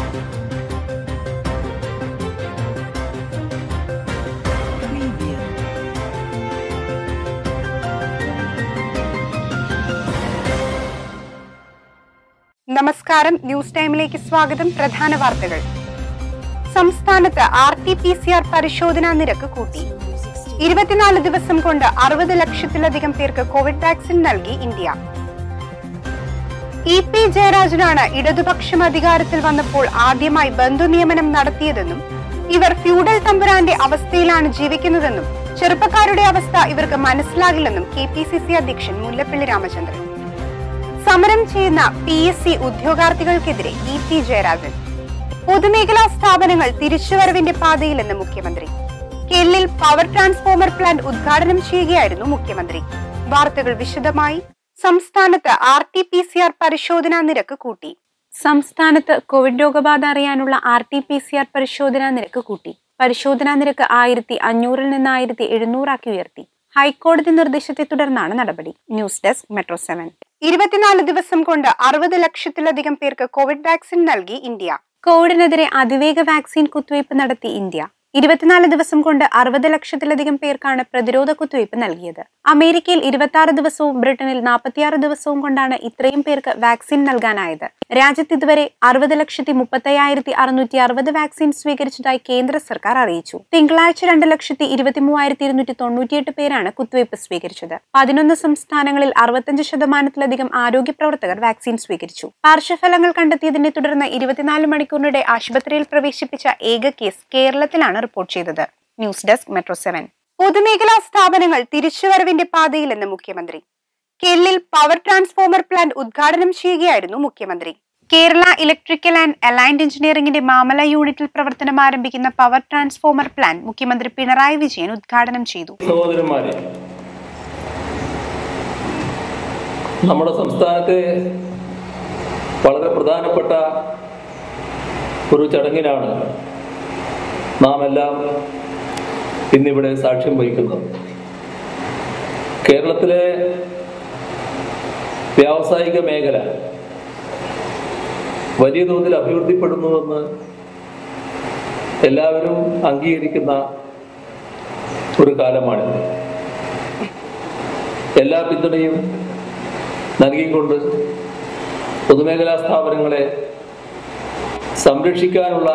Preview. നമസ്കാരം news ടൈമിലേക്ക് സ്വാഗതം പ്രധാന വാർത്തകൾ സംസ്ഥാനത്ത് R T P C R പരിശോധനാ നിരക്ക് കൂട്ടി ഇരുപത്തിനാല് ദിവസം കൊണ്ട് അറുപത് ലക്ഷത്തിലധികം പേർക്ക് കോവിഡ് വാക്സിൻ നൽകി ഇന്ത്യ ഇ പി ജയരാജനാണ് ഇടതുപക്ഷം അധികാരത്തിൽ വന്നപ്പോൾ ആദ്യമായി ബന്ധുനിയമനം നടത്തിയതെന്നും ഇവർ ഫ്യൂഡൽ തമ്പുരാന്റെ അവസ്ഥയിലാണ് ജീവിക്കുന്നതെന്നും ചെറുപ്പക്കാരുടെ അവസ്ഥ ഇവർക്ക് മനസ്സിലാകില്ലെന്നും കെ പി സി സി അധ്യക്ഷൻ മുല്ലപ്പള്ളി രാമചന്ദ്രൻ സമരം ചെയ്യുന്ന പി എസ് സി ഉദ്യോഗാർത്ഥികൾക്കെതിരെ ഇ പി ജയരാജൻ പൊതുമേഖലാ സ്ഥാപനങ്ങൾ തിരിച്ചുവരവിന്റെ പാതയിലെന്ന് മുഖ്യമന്ത്രി കെല്ലിൽ പവർ ട്രാൻസ്ഫോമർ പ്ലാന്റ് ഉദ്ഘാടനം ചെയ്യുകയായിരുന്നു മുഖ്യമന്ത്രി വാർത്തകൾ വിശദമായി സംസ്ഥാനത്ത് R T P C R പരിശോധനാ നിരക്ക് കൂട്ടി സംസ്ഥാനത്ത് കോവിഡ് രോഗബാധ അറിയാനുള്ള R T P C R പരിശോധനാ നിരക്ക് കൂട്ടി പരിശോധനാ നിരക്ക് ആയിരത്തി അഞ്ഞൂറിൽ നിന്ന് ആയിരത്തി എഴുന്നൂറാക്കി ഉയർത്തി ഹൈക്കോടതി നിർദ്ദേശത്തെ തുടർന്നാണ് നടപടി ന്യൂസ് ഡെസ്ക് മെട്രോ സെവൻ ഇരുപത്തിനാല് ദിവസം കൊണ്ട് അറുപത് ലക്ഷത്തിലധികം പേർക്ക് കോവിഡ് വാക്സിൻ നൽകി ഇന്ത്യ കോവിഡിനെതിരെ അതിവേഗ വാക്സിൻ കുത്തിവയ്പ് നടത്തി ഇന്ത്യ ഇരുപത്തിനാല് ദിവസം കൊണ്ട് അറുപത് ലക്ഷത്തിലധികം പേർക്കാണ് പ്രതിരോധ കുത്തിവയ്പ് നൽകിയത് അമേരിക്കയിൽ ഇരുപത്തി ആറ് ദിവസവും ബ്രിട്ടനിൽ നാൽപ്പത്തിയാറ് ദിവസവും കൊണ്ടാണ് ഇത്രയും പേർക്ക് വാക്സിൻ നൽകാനായത് രാജ്യത്ത് ഇതുവരെ അറുപത് ലക്ഷത്തി മുപ്പത്തയ്യായിരത്തി അറുന്നൂറ്റി അറുപത് വാക്സിൻ സ്വീകരിച്ചതായി കേന്ദ്ര സർക്കാർ അറിയിച്ചു തിങ്കളാഴ്ച രണ്ട് ലക്ഷത്തി ഇരുപത്തി മൂവായിരത്തി ഇരുന്നൂറ്റി തൊണ്ണൂറ്റിയെട്ട് പേരാണ് കുത്തിവയ്പ് സ്വീകരിച്ചത് പതിനൊന്ന് സംസ്ഥാനങ്ങളിൽ അറുപത്തഞ്ച് ശതമാനത്തിലധികം ആരോഗ്യ പ്രവർത്തകർ വാക്സിൻ സ്വീകരിച്ചു പാർശ്വഫലങ്ങൾ കണ്ടെത്തിയതിനെ തുടർന്ന് ഇരുപത്തിനാല് മണിക്കൂറിനിടെ ആശുപത്രിയിൽ പ്രവേശിപ്പിച്ച ഏക കേസ് കേരളത്തിലാണ് റിപ്പോർട്ട് ചെയ്തത് ന്യൂസ് ഡെസ്ക് മെട്രോ സെവൻ പൊതുമേഖലാ സ്ഥാപനങ്ങൾ തിരിച്ചുവരവിന്റെ പാതയിലെന്ന് മുഖ്യമന്ത്രി കെല്ലിൽ പവർ ട്രാൻസ്ഫോമർ പ്ലാന്റ് ഉദ്ഘാടനം ചെയ്യുകയായിരുന്നു മുഖ്യമന്ത്രി കേരള ഇലക്ട്രിക്കൽ ആൻഡ് അലൈൻഡ് എഞ്ചിനീയറിംഗിന്റെ മാമല യൂണിറ്റിൽ പ്രവർത്തനം ആരംഭിക്കുന്ന പവർ ട്രാൻസ്ഫോമർ പ്ലാന്റ് മുഖ്യമന്ത്രി പിണറായി വിജയൻ ഉദ്ഘാടനം ചെയ്തു സഹോദരന്മാരെ നമ്മുടെ സംസ്ഥാനത്തെ വളരെ പ്രധാനപ്പെട്ട ഒരു ചടങ്ങിനാണ് നാം എല്ലാം ഇന്നിവിടെ സാക്ഷ്യം വഹിക്കുന്നത് കേരളത്തിലെ വ്യാവസായിക മേഖല വലിയ തോതിൽ അഭിവൃദ്ധിപ്പെടുന്നുവെന്ന് എല്ലാവരും അംഗീകരിക്കുന്ന ഒരു കാലമാണിത് എല്ലാ പിന്തുണയും നൽകിക്കൊണ്ട് പൊതുമേഖലാ സ്ഥാപനങ്ങളെ സംരക്ഷിക്കാനുള്ള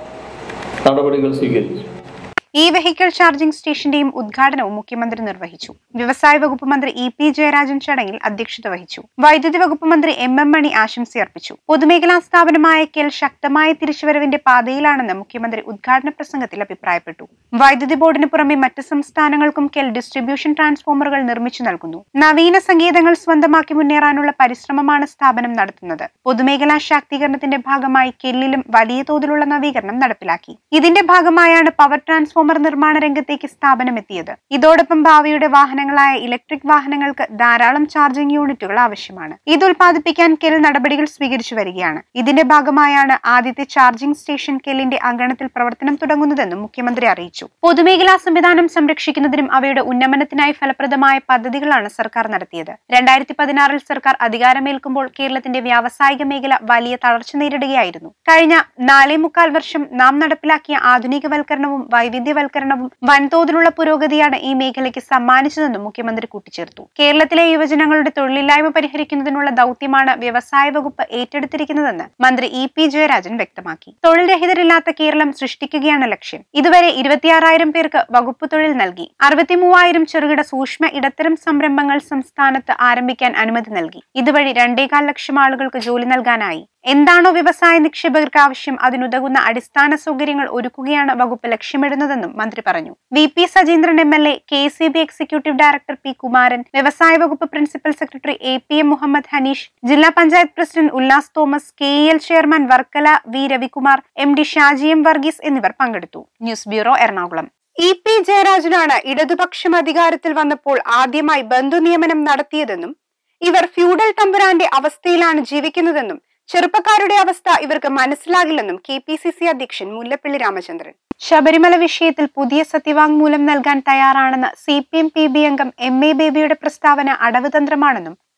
നടപടികൾ സ്വീകരിച്ചു ഇ വെഹിക്കിൾ ചാർജിംഗ് സ്റ്റേഷന്റെയും ഉദ്ഘാടനവും മുഖ്യമന്ത്രി നിർവഹിച്ചു വ്യവസായ വകുപ്പ് മന്ത്രി ഇ പി ജയരാജൻ ചടങ്ങിൽ അധ്യക്ഷത വഹിച്ചു വൈദ്യുതി വകുപ്പ് മന്ത്രി എം എം മണി ആശംസയർപ്പിച്ചു പൊതുമേഖലാ സ്ഥാപനമായ കെൽ ശക്തമായ തിരിച്ചുവരവിന്റെ പാതയിലാണെന്ന് മുഖ്യമന്ത്രി ഉദ്ഘാടന പ്രസംഗത്തിൽ അഭിപ്രായപ്പെട്ടു വൈദ്യുതി ബോർഡിന് പുറമെ മറ്റ് സംസ്ഥാനങ്ങൾക്കും കെൽ ഡിസ്ട്രിബ്യൂഷൻ ട്രാൻസ്ഫോമറുകൾ നിർമ്മിച്ചു നൽകുന്നു നവീന സങ്കേതങ്ങൾ സ്വന്തമാക്കി മുന്നേറാനുള്ള പരിശ്രമമാണ് സ്ഥാപനം നടത്തുന്നത് പൊതുമേഖലാ ശാക്തീകരണത്തിന്റെ ഭാഗമായി കെല്ലിലും വലിയ തോതിലുള്ള നവീകരണം നടപ്പിലാക്കി ഇതിന്റെ ഭാഗമായാണ് പവർ ട്രാൻസ്ഫോമർ നിർമ്മാണ രംഗത്തേക്ക് സ്ഥാപനം എത്തിയത് ഇതോടൊപ്പം ഭാവിയുടെ വാഹനങ്ങളായ ഇലക്ട്രിക് വാഹനങ്ങൾക്ക് ധാരാളം ചാർജിംഗ് യൂണിറ്റുകൾ ആവശ്യമാണ് ഇത് ഉൽപ്പാദിപ്പിക്കാൻ കെൽ നടപടികൾ സ്വീകരിച്ചു വരികയാണ് ഇതിന്റെ ഭാഗമായാണ് ആദ്യത്തെ ചാർജിംഗ് സ്റ്റേഷൻ കെല്ലിന്റെ അങ്കണത്തിൽ പ്രവർത്തനം തുടങ്ങുന്നതെന്നും മുഖ്യമന്ത്രി അറിയിച്ചു പൊതുമേഖലാ സംവിധാനം സംരക്ഷിക്കുന്നതിനും അവയുടെ ഉന്നമനത്തിനായി ഫലപ്രദമായ പദ്ധതികളാണ് സർക്കാർ നടത്തിയത് രണ്ടായിരത്തി പതിനാറിൽ സർക്കാർ അധികാരമേൽക്കുമ്പോൾ കേരളത്തിന്റെ വ്യാവസായിക മേഖല വലിയ തളർച്ച നേരിടുകയായിരുന്നു കഴിഞ്ഞ നാലേ മുക്കാൽ വർഷം നാം നടപ്പിലാക്കിയ ആധുനികവൽക്കരണവും വൈവിധ്യവൽക്കരണവും വൻതോതിലുള്ള പുരോഗതിയാണ് ഈ മേഖലയ്ക്ക് സമ്മാനിച്ചതെന്നും മുഖ്യമന്ത്രി കൂട്ടിച്ചേർത്തു കേരളത്തിലെ യുവജനങ്ങളുടെ തൊഴിലില്ലായ്മ പരിഹരിക്കുന്നതിനുള്ള ദൗത്യമാണ് വ്യവസായ വകുപ്പ് ഏറ്റെടുത്തിരിക്കുന്നതെന്ന് മന്ത്രി ഇ പി ജയരാജൻ വ്യക്തമാക്കി തൊഴിൽ രഹിതരില്ലാത്ത കേരളം സൃഷ്ടിക്കുകയാണ് ലക്ഷ്യം ഇതുവരെ ഇരുപത്തിയാറായിരം പേർക്ക് വകുപ്പ് തൊഴിൽ നൽകി അറുപത്തിമൂവായിരം ചെറുകിട സൂക്ഷ്മ ഇടത്തരം സംരംഭങ്ങൾ സംസ്ഥാനത്ത് ആരംഭിക്കാൻ അനുമതി നൽകി ഇതുവഴി രണ്ടേകാൽ ലക്ഷം ആളുകൾക്ക് ജോലി നൽകാനായി എന്താണോ വ്യവസായ നിക്ഷേപകർക്ക് ആവശ്യം അതിനുതകുന്ന അടിസ്ഥാന സൗകര്യങ്ങൾ ഒരുക്കുകയാണ് വകുപ്പ് ലക്ഷ്യമിടുന്നതെന്നും മന്ത്രി പറഞ്ഞു V P Sajeendran M L A K C B executive director P Kumaran വ്യവസായ വകുപ്പ് principal secretary A P M Muhammad Haneesh ജില്ലാ panchayat president Ullas Thomas K E L chairman Varkala V Ravikumar M D Shaji M Varghese എന്നിവർ പങ്കെടുത്തു news bureau Ernakulam E P ജയരാജനാണ് ഇടതുപക്ഷം അധികാരത്തിൽ വന്നപ്പോൾ ആദ്യമായി ബന്ധുനിയമനം നടത്തിയതെന്നും ഇവർ ഫ്യൂഡൽ തമ്പുരാന്റെ അവസ്ഥയിലാണ് ജീവിക്കുന്നതെന്നും ചെറുപ്പക്കാരുടെ അവസ്ഥ ഇവർക്ക് മനസ്സിലാകില്ലെന്നും കെ പി സി സി അധ്യക്ഷൻ മുല്ലപ്പള്ളി രാമചന്ദ്രൻ ശബരിമല വിഷയത്തിൽ പുതിയ സത്യവാങ്മൂലം നൽകാൻ തയ്യാറാണെന്ന C P M P B അംഗം എം എ ബേബിയുടെ പ്രസ്താവന അടവുതന്ത്രമാണെന്നും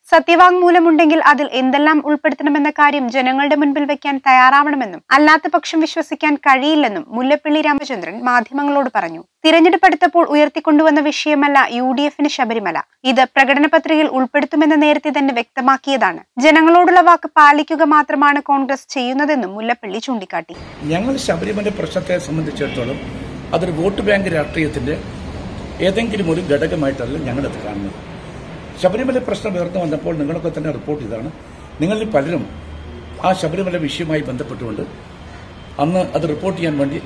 സത്യവാങ്മൂലമുണ്ടെങ്കിൽ അതിൽ എന്തെല്ലാം ഉൾപ്പെടുത്തണമെന്ന കാര്യം ജനങ്ങളുടെ മുൻപിൽ വെക്കാൻ തയ്യാറാവണമെന്നും അല്ലാത്ത പക്ഷം വിശ്വസിക്കാൻ കഴിയില്ലെന്നും മുല്ലപ്പള്ളി രാമചന്ദ്രൻ മാധ്യമങ്ങളോട് പറഞ്ഞു തിരഞ്ഞെടുപ്പെടുത്തപ്പോൾ ഉയർത്തിക്കൊണ്ടുവന്ന വിഷയമല്ല യു ഡി എഫിന് ശബരിമല ഇത് പ്രകടന പത്രികയിൽ ഉൾപ്പെടുത്തുമെന്ന് നേരത്തെ തന്നെ വ്യക്തമാക്കിയതാണ് ജനങ്ങളോടുള്ള വാക്ക് പാലിക്കുക മാത്രമാണ് കോൺഗ്രസ് ചെയ്യുന്നതെന്നും മുല്ലപ്പള്ളി ചൂണ്ടിക്കാട്ടി ഞങ്ങൾ ശബരിമല പ്രശ്നത്തെ സംബന്ധിച്ചിടത്തോളം അതൊരു വോട്ട് ബാങ്ക് രാഷ്ട്രീയത്തിന്റെ ഏതെങ്കിലും ഒരു ഘടകമായിട്ടല്ല ഞങ്ങളത് കാണുന്നത് ശബരിമല പ്രശ്നം ഉയർന്നു വന്നപ്പോൾ നിങ്ങളൊക്കെ തന്നെ റിപ്പോർട്ട് ചെയ്താണ് നിങ്ങളിൽ പലരും ആ ശബരിമല വിഷയവുമായി ബന്ധപ്പെട്ടുകൊണ്ട് അന്ന് അത് റിപ്പോർട്ട് ചെയ്യാൻ വേണ്ടി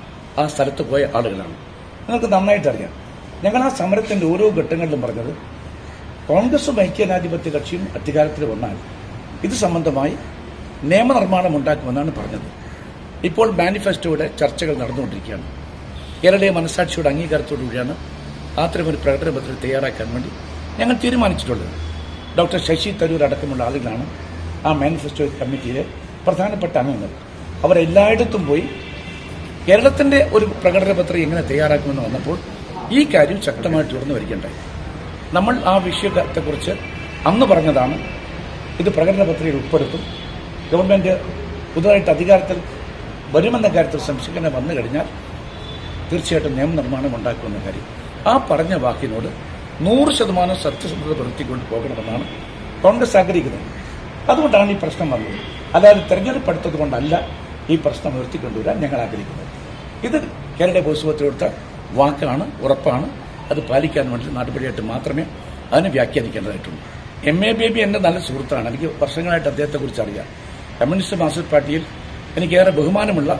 ആ സ്ഥലത്ത് പോയ ആളുകളാണ് നിങ്ങൾക്ക് നന്നായിട്ട് അറിയാം ഞങ്ങൾ ആ സമരത്തിന്റെ ഓരോ ഘട്ടങ്ങളിലും പറഞ്ഞത് കോൺഗ്രസും ഐക്യജനാധിപത്യ കക്ഷിയും അധികാരത്തിൽ വന്നാൽ ഇത് സംബന്ധമായി നിയമനിർമ്മാണം ഉണ്ടാക്കുമെന്നാണ് പറഞ്ഞത് ഇപ്പോൾ മാനിഫെസ്റ്റോയുടെ ചർച്ചകൾ നടന്നുകൊണ്ടിരിക്കുകയാണ് കേരളീയ മനസാക്ഷിയുടെ അംഗീകാരത്തോടുകൂടിയാണ് അത്തരമൊരു പ്രകടന പത്രം തയ്യാറാക്കാൻ വേണ്ടി ഞങ്ങൾ തീരുമാനിച്ചിട്ടുള്ളത് ഡോക്ടർ ശശി തരൂർ അടക്കമുള്ള ആളുകളാണ് ആ മാനിഫെസ്റ്റോ കമ്മിറ്റിയിലെ പ്രധാനപ്പെട്ട അംഗങ്ങൾ അവർ എല്ലായിടത്തും പോയി കേരളത്തിന്റെ ഒരു പ്രകടന പത്രം എങ്ങനെ തയ്യാറാക്കുമെന്ന് വന്നപ്പോൾ ഈ കാര്യം ശക്തമായിട്ട് ഉയർന്നു വരികയുണ്ടായി നമ്മൾ ആ വിഷയത്തെക്കുറിച്ച് അന്ന് പറഞ്ഞതാണ് ഇത് പ്രകടന പത്രികയിൽ ഉൾപ്പെടുത്തും ഗവൺമെന്റ് പുതുതായിട്ട് അധികാരത്തിൽ വരുമെന്ന കാര്യത്തിൽ സംശയിക്കുന്ന വന്നു കഴിഞ്ഞാൽ തീർച്ചയായിട്ടും നിയമനിർമ്മാണം ഉണ്ടാക്കുമെന്ന കാര്യം ആ പറഞ്ഞ വാക്കിനോട് നൂറ് ശതമാനം സത്യസന്ധത പുലർത്തിക്കൊണ്ട് പോകണമെന്നാണ് കോൺഗ്രസ് ആഗ്രഹിക്കുന്നത് അതുകൊണ്ടാണ് ഈ പ്രശ്നം വന്നത് അല്ലാതെ തെരഞ്ഞെടുപ്പ് അടുത്തത് കൊണ്ടല്ല ഈ പ്രശ്നം ഉയർത്തിക്കൊണ്ടുവരാൻ ഞങ്ങൾ ആഗ്രഹിക്കുന്നത് ഇത് കേരള പൊതുസഭത്തിൽ കൊടുത്ത വാക്കാണ് ഉറപ്പാണ് അത് പാലിക്കാൻ വേണ്ടി നടപടിയായിട്ട് മാത്രമേ അതിനെ വ്യാഖ്യാനിക്കേണ്ടതായിട്ടുള്ളൂ എം എ ബേബി എന്റെ നല്ല സുഹൃത്താണ് എനിക്ക് വർഷങ്ങളായിട്ട് അദ്ദേഹത്തെക്കുറിച്ച് അറിയാം കമ്മ്യൂണിസ്റ്റ് മാർക്സിസ്റ്റ് പാർട്ടിയിൽ എനിക്കേറെ ബഹുമാനമുള്ള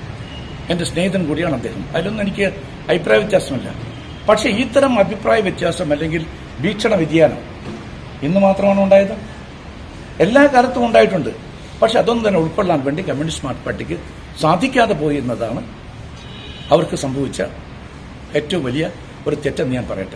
എന്റെ സ്നേഹിതൻ കൂടിയാണ് അദ്ദേഹം അതിലൊന്നും എനിക്ക് അഭിപ്രായ വ്യത്യാസമില്ല പക്ഷെ ഇത്തരം അഭിപ്രായ വ്യത്യാസം അല്ലെങ്കിൽ വീക്ഷണ വ്യതിയാനം ഇന്ന് മാത്രമാണ് ഉണ്ടായത് എല്ലാ കാലത്തും ഉണ്ടായിട്ടുണ്ട് പക്ഷെ അതൊന്നും തന്നെ ഉൾക്കൊള്ളാൻ വേണ്ടി കമ്മ്യൂണിസ്റ്റ് പാർട്ടിക്ക് സാധിക്കാതെ പോയി എന്നതാണ് അവർക്ക് സംഭവിച്ച ഏറ്റവും വലിയ ഒരു തെറ്റെന്ന് ഞാൻ പറയട്ടെ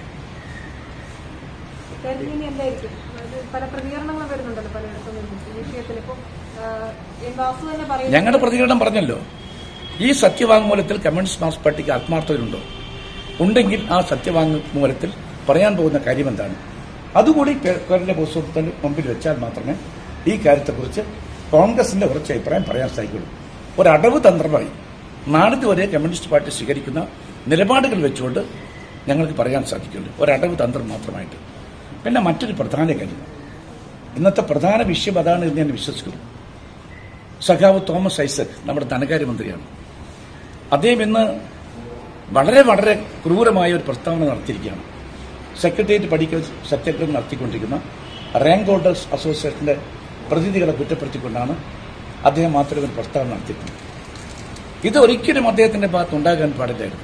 ഇക്കാര്യത്തിൽ ഇനി എന്തായിരിക്കും അതായത് പല പ്രതികരണങ്ങളും വരുന്നുണ്ടല്ലോ പലയിടത്തും നിന്ന് ഈ വിഷയത്തിൽ ഇപ്പോൾ എൻ വാസു തന്നെ പറയുന്നു ഞങ്ങളുടെ പ്രതികരണം പറഞ്ഞല്ലോ ഈ സത്യവാങ്മൂലത്തിൽ കമ്മ്യൂണിസ്റ്റ് മാർക്സ് പാർട്ടിക്ക് ആത്മാർത്ഥതയുണ്ടോ ഉണ്ടെങ്കിൽ ആ സത്യവാങ്മൂലത്തിൽ പറയാൻ പോകുന്ന കാര്യം എന്താണ് അതുകൂടി കേ- കേരള പൊതുസഭത്തിന് മുമ്പിൽ വെച്ചാൽ മാത്രമേ ഈ കാര്യത്തെക്കുറിച്ച് കോൺഗ്രസിന്റെ ഉറച്ച അഭിപ്രായം പറയാൻ സാധിക്കുള്ളൂ ഒരു അടവ് തന്ത്രമായി നാളിത് വരെ കമ്മ്യൂണിസ്റ്റ് പാർട്ടി സ്വീകരിക്കുന്ന നിലപാടുകൾ വെച്ചുകൊണ്ട് ഞങ്ങൾക്ക് പറയാൻ സാധിക്കുള്ളൂ ഒരു അടവ് തന്ത്രം മാത്രമായിട്ട് പിന്നെ മറ്റൊരു പ്രധാന കാര്യം ഇന്നത്തെ പ്രധാന വിഷയം അതാണ് എന്ന് ഞാൻ വിശ്വസിക്കുന്നു സഖാവ് തോമസ് ഐസക് നമ്മുടെ ധനകാര്യമന്ത്രിയാണ് അദ്ദേഹം ഇന്ന് വളരെ വളരെ ക്രൂരമായ ഒരു പ്രസ്താവന നടത്തിയിരിക്കുകയാണ് സെക്രട്ടേറിയറ്റ് പഠിക്കൽ സെക്രട്ടറി നടത്തിക്കൊണ്ടിരിക്കുന്ന റാങ്ക് ഹോൾഡേഴ്സ് അസോസിയേഷന്റെ പ്രതിനിധികളെ കുറ്റപ്പെടുത്തിക്കൊണ്ടാണ് അദ്ദേഹം മാത്രം ഒരു പ്രസ്താവന നടത്തിയിട്ടുള്ളത് ഇത് ഒരിക്കലും അദ്ദേഹത്തിന്റെ ഭാഗത്ത് ഉണ്ടാകാൻ പാടില്ലായിരുന്നു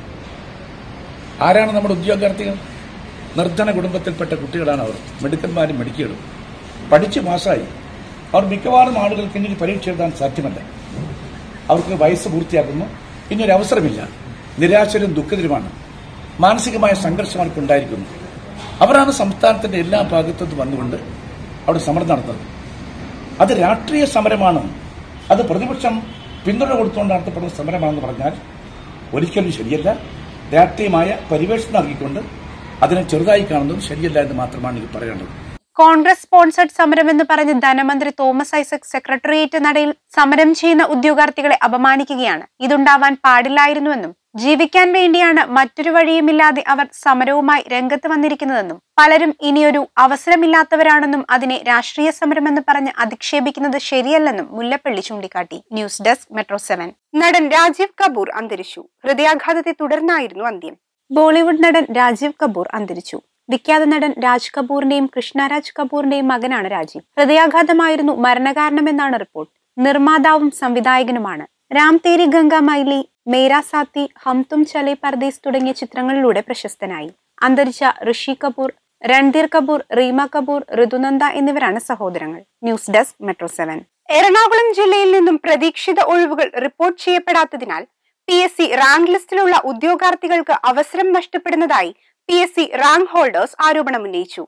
ആരാണ് നമ്മുടെ ഉദ്യോഗാർത്ഥികൾ നിർധന കുടുംബത്തിൽപ്പെട്ട കുട്ടികളാണ് അവർ മിടുക്കന്മാരും മിടുക്കികളും പഠിച്ച് പാസ്സായി അവർ മിക്കവാറും ആളുകൾക്ക് ഇനി പരീക്ഷ എഴുതാൻ സാധ്യമല്ല അവർക്ക് വയസ്സ് പൂർത്തിയാക്കുന്നു ഇനി ഒരു അവസരമില്ല നിരാശരും ദുഃഖിതരുമാണ് മാനസികമായ സംഘർഷം അവർക്ക് ഉണ്ടായിരിക്കുന്നു അവരാണ് സംസ്ഥാനത്തിന്റെ എല്ലാ ഭാഗത്തുനിന്നും വന്നുകൊണ്ട് അവിടെ സമരം നടത്തുന്നത് അത് രാഷ്ട്രീയ സമരമാണ് അത് പ്രതിപക്ഷം പിന്തുണ കൊടുത്തുകൊണ്ട് നടത്തപ്പെടുന്ന സമരമാണെന്ന് പറഞ്ഞാൽ ഒരിക്കലും ശരിയല്ല രാഷ്ട്രീയമായ പരിവേഷം നൽകിക്കൊണ്ട് അതിനെ ചെറുതായി കാണുന്നത് ശരിയല്ല എന്ന് മാത്രമാണ് എനിക്ക് പറയേണ്ടത് കോൺഗ്രസ് സ്പോൺസർഡ് സമരമെന്ന് പറഞ്ഞ് ധനമന്ത്രി തോമസ് ഐസക് സെക്രട്ടേറിയറ്റ് നടയിൽ സമരം ചെയ്യുന്ന ഉദ്യോഗാർത്ഥികളെ അപമാനിക്കുകയാണ് ഇതുണ്ടാവാൻ പാടില്ലായിരുന്നുവെന്നും ജീവിക്കാൻ വേണ്ടിയാണ് മറ്റൊരു വഴിയുമില്ലാതെ അവർ സമരവുമായി രംഗത്ത് വന്നിരിക്കുന്നതെന്നും പലരും ഇനിയൊരു അവസരമില്ലാത്തവരാണെന്നും അതിനെ രാഷ്ട്രീയ സമരമെന്ന് പറഞ്ഞ് അധിക്ഷേപിക്കുന്നത് ശരിയല്ലെന്നും മുല്ലപ്പള്ളി ചൂണ്ടിക്കാട്ടി ന്യൂസ് ഡെസ്ക് മെട്രോ സെവൻ നടൻ രാജീവ് കപൂർ അന്തരിച്ചു ഹൃദയാഘാതത്തെ തുടർന്നായിരുന്നു അന്ത്യം ബോളിവുഡ് നടൻ രാജീവ് കപൂർ അന്തരിച്ചു വിഖ്യാത നടൻ രാജ് കപൂറിന്റെയും കൃഷ്ണരാജ് കപൂറിന്റെയും മകനാണ് രാജീവ് ഹൃദയാഘാതമായിരുന്നു മരണകാരണമെന്നാണ് റിപ്പോർട്ട് നിർമ്മാതാവും സംവിധായകനുമാണ് രാം തേരി ഗംഗ മൈലി മേരാ സാത്തി ഹം തും ചലെ പർദേശ് തുടങ്ങിയ ചിത്രങ്ങളിലൂടെ പ്രശസ്തനായി അന്തരിച്ച ഋഷി കപൂർ രൺധീർ കപൂർ റീമ കപൂർ ഋതുനന്ദ എന്നിവരാണ് സഹോദരങ്ങൾ news desk metro seven Ernakulam ജില്ലയിൽ നിന്നും പ്രതീക്ഷിത ഒഴിവുകൾ റിപ്പോർട്ട് ചെയ്യപ്പെടാത്തതിനാൽ പി എസ് സി റാങ്ക് ലിസ്റ്റിലുള്ള ഉദ്യോഗാർത്ഥികൾക്ക് അവസരം നഷ്ടപ്പെടുന്നതായി P S C rank holders ആരോപണമുന്നയിച്ചു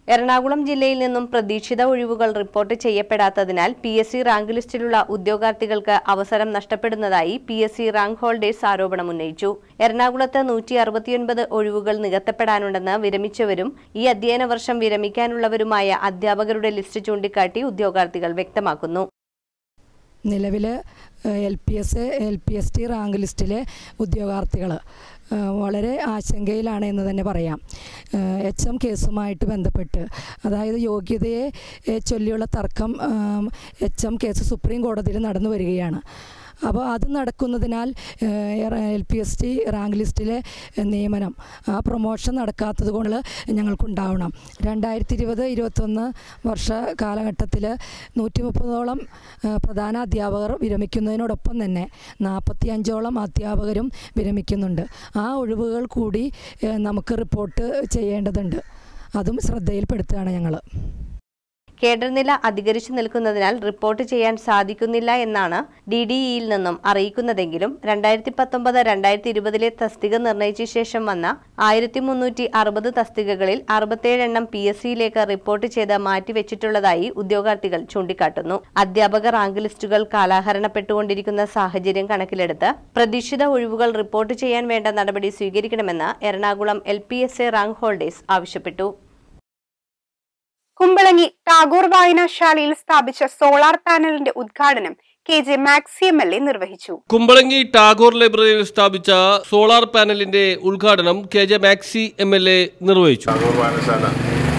എറണാകുളം ജില്ലയിൽ നിന്നും പ്രതീക്ഷിത ഒഴിവുകൾ റിപ്പോർട്ട് ചെയ്യപ്പെടാത്തതിനാൽ പി എസ് സി റാങ്ക് ലിസ്റ്റിലുള്ള ഉദ്യോഗാർത്ഥികൾക്ക് അവസരം നഷ്ടപ്പെടുന്നതായി P S C rank holders ആരോപണം ഉന്നയിച്ചു എറണാകുളത്ത് നൂറ്റി അറുപത്തിയൊൻപത് ഒഴിവുകൾ നികത്തപ്പെടാനുണ്ടെന്ന് വിരമിച്ചവരും ഈ അധ്യയന വർഷം വിരമിക്കാനുള്ളവരുമായ അധ്യാപകരുടെ ലിസ്റ്റ് ചൂണ്ടിക്കാട്ടി ഉദ്യോഗാർത്ഥികൾ വ്യക്തമാക്കുന്നു നിലവിൽ L P S L P S T rank ലിസ്റ്റിലെ ഉദ്യോഗാർത്ഥികൾ വളരെ ആശങ്കയിലാണ് എന്ന് തന്നെ പറയാം എച്ച് എം കേസുമായിട്ട് ബന്ധപ്പെട്ട് അതായത് യോഗ്യതയെ ഏ, ചൊല്ലിയുള്ള തർക്കം എച്ച് എം കേസ് സുപ്രീം കോടതിയിൽ നടന്നു വരികയാണ് അപ്പോൾ അത് നടക്കുന്നതിനാൽ L P S T rank ലിസ്റ്റിലെ നിയമനം ആ പ്രൊമോഷൻ നടക്കാത്തത് കൊണ്ട് ഞങ്ങൾക്കുണ്ടാവണം രണ്ടായിരത്തി ഇരുപത് ഇരുപത്തൊന്ന് വർഷ കാലഘട്ടത്തിൽ നൂറ്റി മുപ്പതോളം പ്രധാന അധ്യാപകർ വിരമിക്കുന്നതിനോടൊപ്പം തന്നെ നാൽപ്പത്തി അഞ്ചോളം അധ്യാപകരും വിരമിക്കുന്നുണ്ട് ആ ഒഴിവുകൾ കൂടി ഏഹ്, നമുക്ക് റിപ്പോർട്ട് ചെയ്യേണ്ടതുണ്ട് അതും ശ്രദ്ധയിൽപ്പെടുത്തുകയാണ് ഞങ്ങൾ കേഡർ നില അധികരിച്ചു നിൽക്കുന്നതിനാൽ റിപ്പോർട്ട് ചെയ്യാൻ സാധിക്കുന്നില്ല എന്നാണ് ഡി ഡി ഇയിൽ നിന്നും അറിയിക്കുന്നതെങ്കിലും രണ്ടായിരത്തി പത്തൊമ്പത് രണ്ടായിരത്തി ഇരുപതിലെ തസ്തിക നിർണയിച്ച ശേഷം വന്ന ആയിരത്തി മുന്നൂറ്റി അറുപത് തസ്തികകളിൽ അറുപത്തേഴ് എണ്ണം പി എസ് സിയിലേക്ക് റിപ്പോർട്ട് ചെയ്ത് മാറ്റിവെച്ചിട്ടുള്ളതായി ഉദ്യോഗാർത്ഥികൾ ചൂണ്ടിക്കാട്ടുന്നു അധ്യാപക റാങ്ക് ലിസ്റ്റുകൾ കാലാഹരണപ്പെട്ടുകൊണ്ടിരിക്കുന്ന സാഹചര്യം കണക്കിലെടുത്ത് പ്രതീക്ഷിത ഒഴിവുകൾ റിപ്പോർട്ട് ചെയ്യാൻ വേണ്ട നടപടി സ്വീകരിക്കണമെന്ന് Ernakulam L P S A rank holders ആവശ്യപ്പെട്ടു കുമ്പളങ്ങി ടാഗോർ വായനശാലയിൽ സ്ഥാപിച്ച സോളാർ പാനലിന്റെ ഉദ്ഘാടനം K J Maxi M L A നിർവഹിച്ചു കുമ്പളങ്ങി ടാഗോർ ലൈബ്രറിയിൽ സ്ഥാപിച്ച സോളാർ പാനലിന്റെ ഉദ്ഘാടനം K J Maxi M L A നിർവഹിച്ചു ടാഗോർ വായനശാല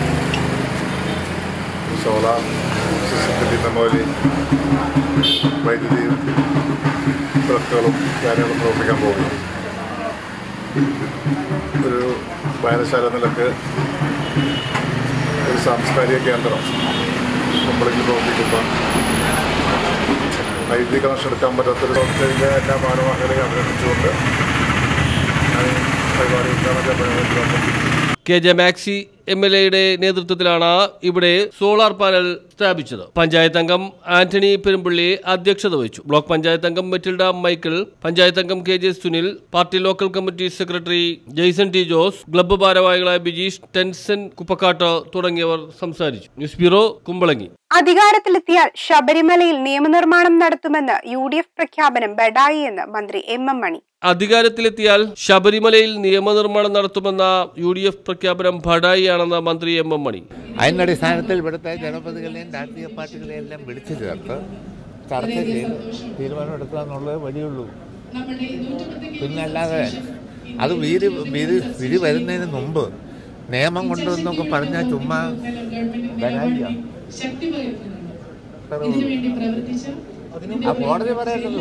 സോളാർ സിസ്റ്റത്തിൽ നല്ലപോലെ വൈദ്യുതിയും ട്രക്കുകളും കാര്യങ്ങളും പ്രവർത്തിക്കാൻ പോകുന്നു ഒരു വായനശാല നിലക്ക് ഒരു സാംസ്കാരിക കേന്ദ്രം കുമ്പളത്തിൽ പ്രവർത്തിക്കുന്ന വൈദ്യുതി കണക്ഷൻ എടുക്കാൻ പറ്റാത്തൊരു സംസ്ഥയിലെ എല്ലാ ഭാരവാഹികളെയും അഭിനന്ദിച്ചുകൊണ്ട് ഞാൻ ഈ പരിപാടി ഉദ്ഘാടനം ചെയ്യാൻ K J Maxi M L എയുടെ നേതൃത്വത്തിലാണ് ഇവിടെ സോളാർ പാനൽ സ്ഥാപിച്ചത് പഞ്ചായത്ത് അംഗം ആന്റണി പെരുമ്പള്ളി അധ്യക്ഷത വഹിച്ചു ബ്ലോക്ക് പഞ്ചായത്ത് അംഗം മെറ്റിൽഡ മൈക്കിൾ പഞ്ചായത്ത് അംഗം K J Sunil party local committee secretary Jaison T Jose club ഭാരവാഹികളായ ബിജീഷ് ടെൻസൻ കുപ്പക്കാട്ട് തുടങ്ങിയവർ സംസാരിച്ചു ന്യൂസ് ബ്യൂറോ കുമ്പളങ്ങി അധികാരത്തിലെത്തിയാൽ ശബരിമലയിൽ നിയമനിർമ്മാണം നടത്തുമെന്ന് യു ഡി എഫ് പ്രഖ്യാപനം ബെഡായി എന്ന് മന്ത്രി എം എം മണി അധികാരത്തിലെത്തിയാൽ ശബരിമലയിൽ നിയമനിർമ്മാണം നടത്തുമെന്ന യു ഡി എഫ് പ്രഖ്യാപനം ഭടായിയാണെന്ന് മന്ത്രി എം എം മണി അതിൻ്റെ അടിസ്ഥാനത്തിൽ ഇവിടുത്തെ ജനപ്രതികളെയും രാഷ്ട്രീയ പാർട്ടികളെയും എല്ലാം വിളിച്ചു ചേർത്ത് ചർച്ച ചെയ്ത് തീരുമാനമെടുക്കുക എന്നുള്ളത് വഴിയുള്ളൂ പിന്നെ അല്ലാതെ അത് വീര് വീര് വിധി വരുന്നതിന് മുമ്പ് നിയമം കൊണ്ടുവന്നൊക്കെ പറഞ്ഞാൽ ചുമ്മാ ബനായിയാണ്. അത്രേ ഉള്ളൂ. ആ കോടതി പറയേണ്ടത്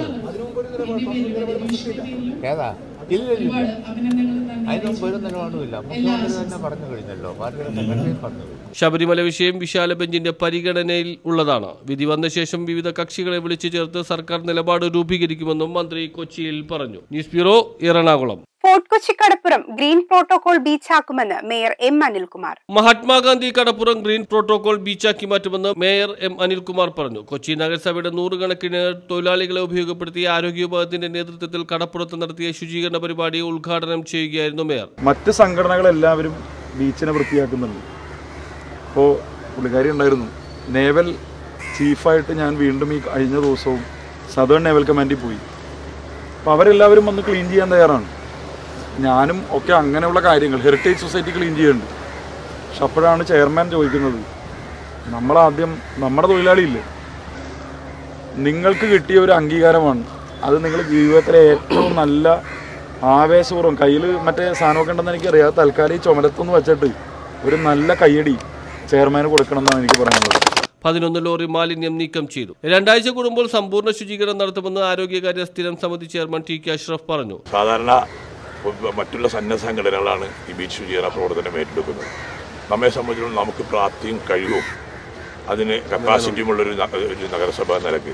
ഏതാ ഇല്ല ഇല്ല അതിന് മുമ്പ് ഒരു നിലപാടുമില്ല മുഖ്യമന്ത്രി തന്നെ പറഞ്ഞു കഴിഞ്ഞല്ലോ പാർട്ടിയുടെ സെക്രട്ടറി പറഞ്ഞു കഴിഞ്ഞു ശബരിമല വിഷയം വിശാല ബെഞ്ചിന്റെ പരിഗണനയിൽ ഉള്ളതാണ് വിധി വന്ന ശേഷം വിവിധ കക്ഷികളെ വിളിച്ചു ചേർത്ത് സർക്കാർ നിലപാട് രൂപീകരിക്കുമെന്നും മന്ത്രി കൊച്ചിയിൽ പറഞ്ഞു news bureau Ernakulam fort Kochi കടപ്പുറം ഗ്രീൻ പ്രോട്ടോകോൾ ബീച്ചാക്കുമെന്ന് മേയർ എം അനിൽകുമാർ മഹാത്മാഗാന്ധി കടപ്പുറം ഗ്രീൻ പ്രോട്ടോകോൾ ബീച്ചാക്കി മാറ്റുമെന്ന് മേയർ എം അനിൽകുമാർ പറഞ്ഞു കൊച്ചി നഗരസഭയുടെ നൂറുകണക്കിന് തൊഴിലാളികളെ ഉപയോഗപ്പെടുത്തി ആരോഗ്യ വിഭാഗത്തിന്റെ നേതൃത്വത്തിൽ കടപ്പുറത്ത് നടത്തിയ ശുചീകരണ പരിപാടി ഉദ്ഘാടനം ചെയ്യുകയായിരുന്നു മേയർ മറ്റ് സംഘടനകളെല്ലാവരും ബീച്ചിനെ വൃത്തിയാക്കുന്നുണ്ട് അപ്പോൾ പുള്ളിക്കാരി ഉണ്ടായിരുന്നു നേവൽ ചീഫായിട്ട് ഞാൻ വീണ്ടും ഈ കഴിഞ്ഞ ദിവസവും സദേൺ നേവൽ കമാൻഡിൽ പോയി അപ്പോൾ അവരെല്ലാവരും വന്ന് ക്ലീൻ ചെയ്യാൻ തയ്യാറാണ് ഞാനും ഒക്കെ അങ്ങനെയുള്ള കാര്യങ്ങൾ ഹെറിറ്റേജ് സൊസൈറ്റി ക്ലീൻ ചെയ്യുന്നുണ്ട് പക്ഷെ അപ്പോഴാണ് ചെയർമാൻ ചോദിക്കുന്നത് നമ്മളാദ്യം നമ്മുടെ തൊഴിലാളിയില്ലേ നിങ്ങൾക്ക് കിട്ടിയ ഒരു അംഗീകാരമാണ് അത് നിങ്ങൾ ജീവിതത്തിലെ ഏറ്റവും നല്ല ആവേശപൂർവ്വം കയ്യിൽ മറ്റേ സാധനമൊക്കെ ഉണ്ടെന്ന് എനിക്കറിയാം തൽക്കാലം ഈ ചുമലത്തൊന്ന് വെച്ചിട്ട് ഒരു നല്ല കയ്യടി ചെയർമാന് കൊടുക്കണം എന്നാണ് എനിക്ക് പറയാനുള്ളത് പതിനൊന്ന് ലോറി മാലിന്യം നീക്കം ചെയ്തു രണ്ടാഴ്ച കൂടുമ്പോൾ സമ്പൂർണ്ണ ശുചീകരണം നടത്തുമെന്ന് ആരോഗ്യകാര്യ സ്ഥിരം സമിതി ചെയർമാൻ ടി കെ അഷ്റഫ് പറഞ്ഞു സാധാരണ മറ്റുള്ള സന്നദ്ധ സംഘടനകളാണ് ഈ ബീച്ച് ശുചീകരണ പ്രവർത്തനം ഏറ്റെടുക്കുന്നത് നമ്മെ സംബന്ധിച്ചിടത്തോളം നമുക്ക് പ്രാപ്തിയും കഴിവും അതിന് കപ്പാസിറ്റിയുമുള്ളൊരു ന- ഒരു നഗരസഭ എന്ന നിലയ്ക്ക്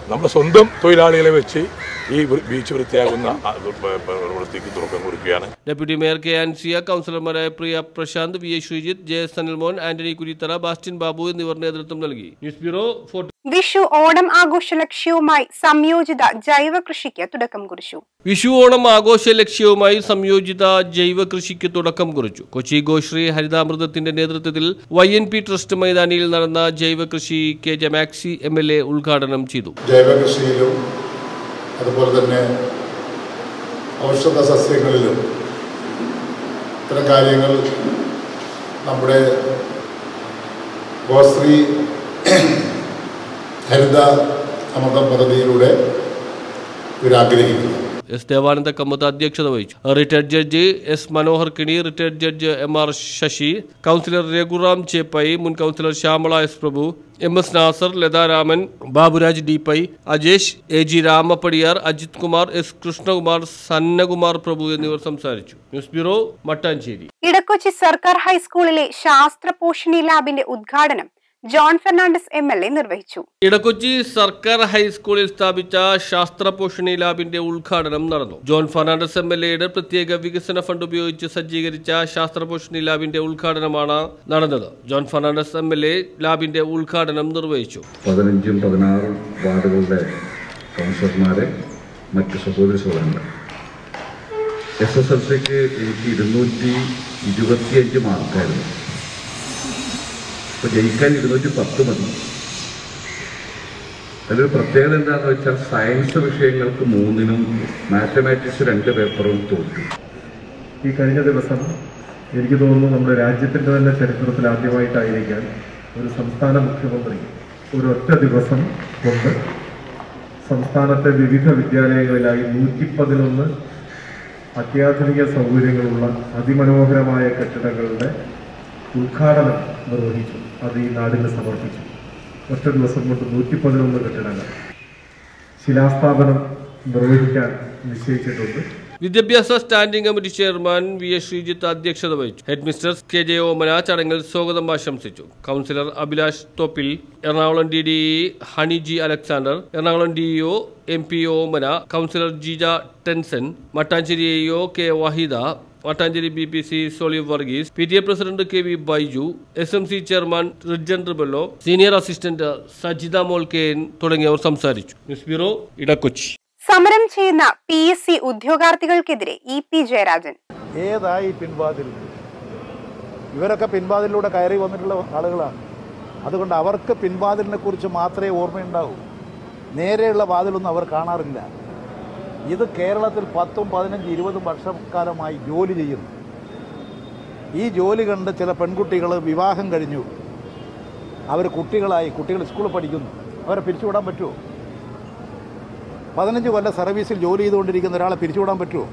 നമ്മുടെ സ്വന്തം തൊഴിലാളികളെ വെച്ച് ഈ വൃ- ബീച്ച് വൃത്തിയാകുന്ന ആ, പ- പ- പ്രവൃത്തിക്ക് തുടക്കം കുറിക്കുകയാണ് ഡെപ്യൂട്ടി മേയർ കെ ആൻസിയ കൗൺസിലർമാരായ Priya Prashanth V A Sreejith J S Sanilmon Antony Kuriththara Bastin Babu എന്നിവർ നേതൃത്വം നൽകി news bureau fort Vishu Onam ആഘോഷ ലക്ഷ്യവുമായി സംയോജിത ജൈവ കൃഷിക്ക് തുടക്കം കുറിച്ചു വിഷു ഓണം ആഘോഷ ലക്ഷ്യവുമായി സംയോജിത ജൈവ കൃഷിക്ക് തുടക്കം കുറിച്ചു കൊച്ചി ഗോശ്രീ ഹരിതാമൃതത്തിന്റെ നേതൃത്വത്തിൽ വൈ എൻ പി ട്രസ്റ്റ് മൈതാനിയിൽ നടന്ന ജൈവ കൃഷി കെ ജമാക്സി എം എൽ എ ഉദ്ഘാടനം ചെയ്തു ജൈവകൃഷിയിലും അതുപോലെ തന്നെ ഔഷധ സസ്യങ്ങളിലും ഇത്തരം കാര്യങ്ങൾ നമ്മുടെ ഗോശ്രീ ഹരിത അമൃതം പദ്ധതിയിലൂടെ ഇവരാഗ്രഹിക്കുന്നു എസ് ദേവാനന്ദ കമ്മത്ത് അധ്യക്ഷത വഹിച്ചു retired judge S Manohar Kini retired judge M R Sasi councillor Raghuram Cheppayi മുൻ councillor Shyamala S Prabhu M S Nasar Latharaman Baburaj D Pai Ajesh A G Ramappadiyar Ajith Kumar S Krishnakumar Sannakumar Prabhu എന്നിവർ സംസാരിച്ചു ന്യൂസ് ബ്യൂറോ മട്ടാഞ്ചേരി ഇടക്കൊച്ചി സർക്കാർ ഹൈസ്കൂളിലെ ശാസ്ത്ര പോഷണി ലാബിന്റെ ഉദ്ഘാടനം John Fernandez M L A നിർവഹിച്ചു ഇടക്കൊച്ചി സർക്കാർ ഹൈസ്കൂളിൽ സ്ഥാപിച്ച ശാസ്ത്ര പോഷണി ലാബിന്റെ ഉദ്ഘാടനം നടന്നു ജോൺ ഫെർണാണ്ടസ് എം എൽ എയുടെ പ്രത്യേക വികസന ഫണ്ട് ഉപയോഗിച്ച് സജ്ജീകരിച്ച ശാസ്ത്ര പോഷണി ലാബിന്റെ ഉദ്ഘാടനമാണ് നടന്നത് John Fernandez M L A ലാബിന്റെ ഉദ്ഘാടനം നിർവഹിച്ചു പതിനഞ്ചും പതിനാറും വാർഡുകളുടെ കൗൺസിലർമാരെ മറ്റ് സഹോദര സഹോദരങ്ങൾ എസ് എസ് എൽ സിക്ക് എനിക്ക് ഇരുന്നൂറ്റി ഇരുപത്തിയഞ്ച് മാർക്കായിരുന്നു അപ്പോൾ ജയിക്കാൻ ഇരുന്നൂറ്റി പത്ത് മതി അതിലൊരു പ്രത്യേകത എന്താണെന്ന് വെച്ചാൽ സയൻസ് വിഷയങ്ങൾക്ക് മൂന്നിനും മാത്തമാറ്റിക്സ് രണ്ട് പേപ്പറും തോറ്റു ഈ കഴിഞ്ഞ ദിവസം എനിക്ക് തോന്നുന്നു നമ്മുടെ രാജ്യത്തിൻ്റെ തന്നെ ചരിത്രത്തിൽ ആദ്യമായിട്ടായിരിക്കാൻ ഒരു സംസ്ഥാന മുഖ്യമന്ത്രി ഒരു ഒറ്റ ദിവസം കൊണ്ട് സംസ്ഥാനത്തെ വിവിധ വിദ്യാലയങ്ങളിലായി നൂറ്റി പതിനൊന്ന് അത്യാധുനിക സൗകര്യങ്ങളുള്ള അതിമനോഹരമായ കെട്ടിടങ്ങളുടെ ഉദ്ഘാടനം നിർവഹിച്ചു അത് ഈ നാടിന് സമർപ്പിച്ചു ഒറ്റ ദിവസം കൊണ്ട് നൂറ്റി പതിനൊന്ന് കെട്ടിടങ്ങൾ ശിലാസ്ഥാപനം നിർവഹിക്കാൻ നിശ്ചയിച്ചിട്ടുണ്ട് വിദ്യാഭ്യാസ standing committee chairman V S Sreejith അധ്യക്ഷത വഹിച്ചു headmistress K J Omana ചടങ്ങിൽ സ്വാഗതം ആശംസിച്ചു councillor Abhilash Thoppil Ernakulam D D Honey G Alexander Ernakulam D E O M P Omana councillor Jeeja Tenson Mattancherry A E O K Waheeda Mattancherry B P C Soliv Varghese P T A president K V Baiju S M C chairman Rijan Rebello senior assistant Sajitha Mol K N തുടങ്ങിയവർ സംസാരിച്ചു news bureau Edakochi സമരം ചെയ്യുന്ന P S C ഉദ്യോഗാർത്ഥികൾക്കെതിരെ E P Jayarajan ഏതായി പിൻവാതിൽ ഇവരൊക്കെ പിൻവാതിലൂടെ കയറി വന്നിട്ടുള്ള ആളുകളാണ് അതുകൊണ്ട് അവർക്ക് പിൻവാതിലിനെ കുറിച്ച് മാത്രമേ ഓർമ്മയുണ്ടാവൂ നേരെയുള്ള വാതിലൊന്നും അവർ കാണാറില്ല ഇത് കേരളത്തിൽ പത്തും പതിനഞ്ച് ഇരുപതും വർഷക്കാലമായി ജോലി ചെയ്യുന്നു ഈ ജോലി കണ്ട് ചില പെൺകുട്ടികൾ വിവാഹം കഴിഞ്ഞു അവർ കുട്ടികളായി കുട്ടികൾ സ്കൂളിൽ പഠിക്കുന്നു അവരെ പിരിച്ചുവിടാൻ പറ്റുമോ പതിനഞ്ച് കൊല്ലം സർവീസിൽ ജോലി ചെയ്തുകൊണ്ടിരിക്കുന്ന ഒരാളെ പിരിച്ചുവിടാൻ പറ്റുമോ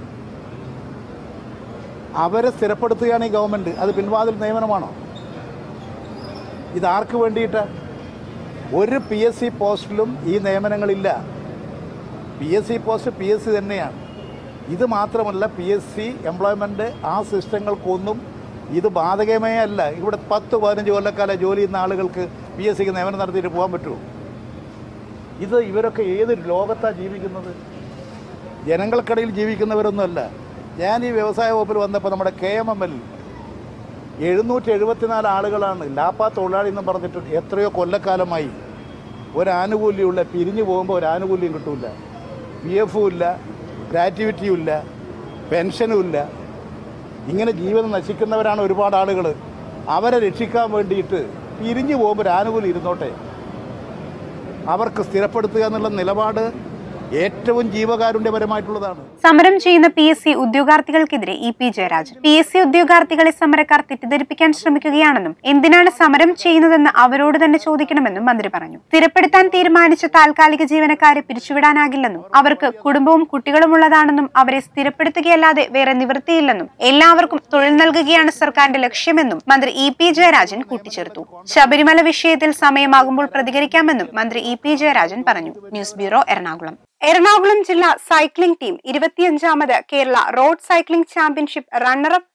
അവരെ സ്ഥിരപ്പെടുത്തുകയാണ് ഈ ഗവൺമെൻറ് അത് പിൻവാതിൽ നിയമനമാണോ ഇത് ആർക്ക് വേണ്ടിയിട്ട് ഒരു പി എസ് സി പോസ്റ്റിലും ഈ നിയമനങ്ങളില്ല P S C post P S C തന്നെയാണ് ഇത് മാത്രമല്ല പി എസ് സി എംപ്ലോയ്മെൻറ്റ് ആ സിസ്റ്റങ്ങൾക്കൊന്നും ഇത് ബാധകമേ അല്ല ഇവിടെ പത്ത് പതിനഞ്ച് കൊല്ലക്കാലം ജോലി ചെയ്യുന്ന ആളുകൾക്ക് പി എസ് സിക്ക് നിയമനം നടത്തിയിട്ട് പോകാൻ പറ്റുമോ ഇത് ഇവരൊക്കെ ഏത് ലോകത്താണ് ജീവിക്കുന്നത് ജനങ്ങൾക്കിടയിൽ ജീവിക്കുന്നവരൊന്നുമല്ല ഞാൻ ഈ വ്യവസായ വകുപ്പിൽ വന്നപ്പോൾ നമ്മുടെ കെ എം എം എൽ എഴുന്നൂറ്റി എഴുപത്തിനാല് ആളുകളാണ് ലാപ്പാ തൊഴിലാളി എന്ന് പറഞ്ഞിട്ട് എത്രയോ കൊല്ലക്കാലമായി ഒരു ആനുകൂല്യമുള്ള പിരിഞ്ഞു പോകുമ്പോൾ ഒരു ആനുകൂല്യം കിട്ടൂല പി എഫും ഇല്ല ഗ്രാറ്റുവിറ്റിയും ഇല്ല പെൻഷനും ഇല്ല ഇങ്ങനെ ജീവിതം നശിക്കുന്നവരാണ് ഒരുപാട് ആളുകൾ അവരെ രക്ഷിക്കാൻ വേണ്ടിയിട്ട് പിരിഞ്ഞു പോകുമ്പോൾ ഒരു ആനുകൂല്യം ഇരുന്നോട്ടെ അവർക്ക് സ്ഥിരപ്പെടുത്തുക എന്നുള്ള നിലപാട് ഏറ്റവും ജീവകാരുണ്യപരമായിട്ടുള്ളതാണ് സമരം ചെയ്യുന്ന പി എസ് സി ഉദ്യോഗാർത്ഥികൾക്കെതിരെ E P Jayarajan P S C ഉദ്യോഗാർത്ഥികളെ സമരക്കാർ തെറ്റിദ്ധരിപ്പിക്കാൻ ശ്രമിക്കുകയാണെന്നും എന്തിനാണ് സമരം ചെയ്യുന്നതെന്ന് അവരോട് തന്നെ ചോദിക്കണമെന്നും മന്ത്രി പറഞ്ഞു സ്ഥിരപ്പെടുത്താൻ തീരുമാനിച്ച താൽക്കാലിക ജീവനക്കാരെ പിരിച്ചുവിടാനാകില്ലെന്നും അവർക്ക് കുടുംബവും കുട്ടികളും ഉള്ളതാണെന്നും അവരെ സ്ഥിരപ്പെടുത്തുകയല്ലാതെ വേറെ നിവൃത്തിയില്ലെന്നും എല്ലാവർക്കും തൊഴിൽ നൽകുകയാണ് സർക്കാരിന്റെ ലക്ഷ്യമെന്നും മന്ത്രി ഇ പി ജയരാജൻ കൂട്ടിച്ചേർത്തു ശബരിമല വിഷയത്തിൽ സമയമാകുമ്പോൾ പ്രതികരിക്കാമെന്നും മന്ത്രി ഇ പി ജയരാജൻ പറഞ്ഞു ന്യൂസ് ബ്യൂറോ എറണാകുളം എറണാകുളം ജില്ലാ സൈക്ലിംഗ് ടീം ഇരുപത്തിയഞ്ചാമത് Kerala road cycling championship runner up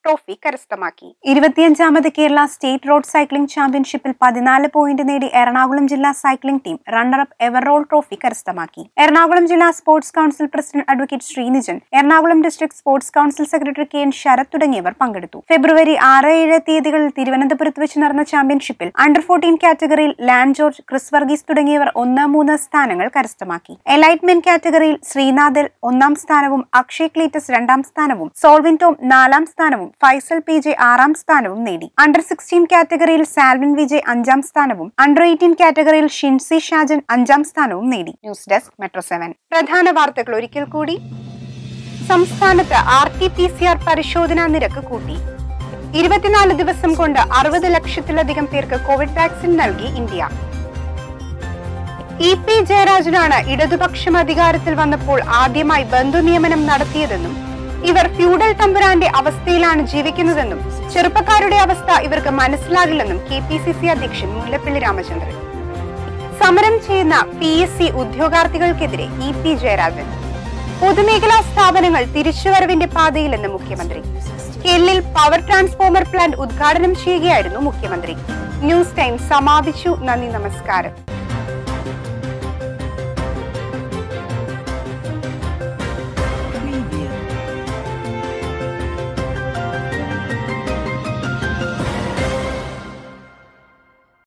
trophy കരസ്ഥമാക്കി ഇരുപത്തിയഞ്ചാമത് കേരള സ്റ്റേറ്റ് റോഡ് സൈക്ലിംഗ് ചാമ്പ്യൻഷിപ്പിൽ പതിനാല് പോയിന്റ് നേടി എറണാകുളം ജില്ലാ cycling team runner up overall trophy കരസ്ഥമാക്കി എറണാകുളം ജില്ലാ sports council president advocate Sreenijan Ernakulam district sports council secretary K N Sarath തുടങ്ങിയവർ പങ്കെടുത്തു ഫെബ്രുവരി ആറ് ഏഴ് തീയതികളിൽ തിരുവനന്തപുരത്ത് വെച്ച് നടന്ന ചാമ്പ്യൻഷിപ്പിൽ അണ്ടർ ഫോർട്ടീൻ കാറ്റഗറിയിൽ ലാൻഡ് ജോർജ് ക്രിസ് വർഗീസ് തുടങ്ങിയവർ ഒന്ന് മൂന്ന് സ്ഥാനങ്ങൾ കരസ്ഥമാക്കി എലൈറ്റ്മെന്റ് കാറ്റഗറിയിൽ ശ്രീനാഥിൽ ഒന്നാം സ്ഥാനവും അക്ഷയ് ക്ലീറ്റസ് രണ്ടാം സ്ഥാനവും സോൾവിൻ ടോം നാലാം സ്ഥാനവും ഫൈസൽ പി ജെ ആറാം സ്ഥാനവും നേടി അണ്ടർ സിക്സ്റ്റീൻ കാറ്റഗറിയിൽ സാൽവിൻ വിജയ് അഞ്ചാം സ്ഥാനവും അണ്ടർ എയ്റ്റീൻ കാറ്റഗറിയിൽ ഷിൻസി ഷാജൻ അഞ്ചാം സ്ഥാനവും നേടി ന്യൂസ് ഡെസ്ക് മെട്രോ സെവൻ പ്രധാന വാർത്തകൾ ഒരിക്കൽ കൂടി സംസ്ഥാനത്ത് R T P C R പരിശോധനാ നിരക്ക് കൂട്ടി ഇരുപത്തിനാല് ദിവസം കൊണ്ട് അറുപത് ലക്ഷത്തിലധികം പേർക്ക് കോവിഡ് വാക്സിൻ നൽകി ഇന്ത്യ ഇ പി ജയരാജനാണ് ഇടതുപക്ഷം അധികാരത്തിൽ വന്നപ്പോൾ ആദ്യമായി ബന്ധുനിയമനം നടത്തിയതെന്നും ഇവർ ഫ്യൂഡൽ തമ്പുരാന്റെ അവസ്ഥയിലാണ് ജീവിക്കുന്നതെന്നും ചെറുപ്പക്കാരുടെ അവസ്ഥ ഇവർക്ക് മനസ്സിലാകില്ലെന്നും കെ പി സി സി അധ്യക്ഷൻ മുല്ലപ്പള്ളി രാമചന്ദ്രൻ സമരം ചെയ്യുന്ന പി എസ് സി ഉദ്യോഗാർത്ഥികൾക്കെതിരെ ഇ പി ജയരാജൻ പൊതുമേഖലാ സ്ഥാപനങ്ങൾ തിരിച്ചുവരവിന്റെ പാതയിലെന്ന് മുഖ്യമന്ത്രി കെല്ലിൽ പവർ ട്രാൻസ്ഫോമർ പ്ലാന്റ് ഉദ്ഘാടനം ചെയ്യുകയായിരുന്നു മുഖ്യമന്ത്രി ന്യൂസ് ടൈം സമാപിച്ചു നന്ദി നമസ്കാരം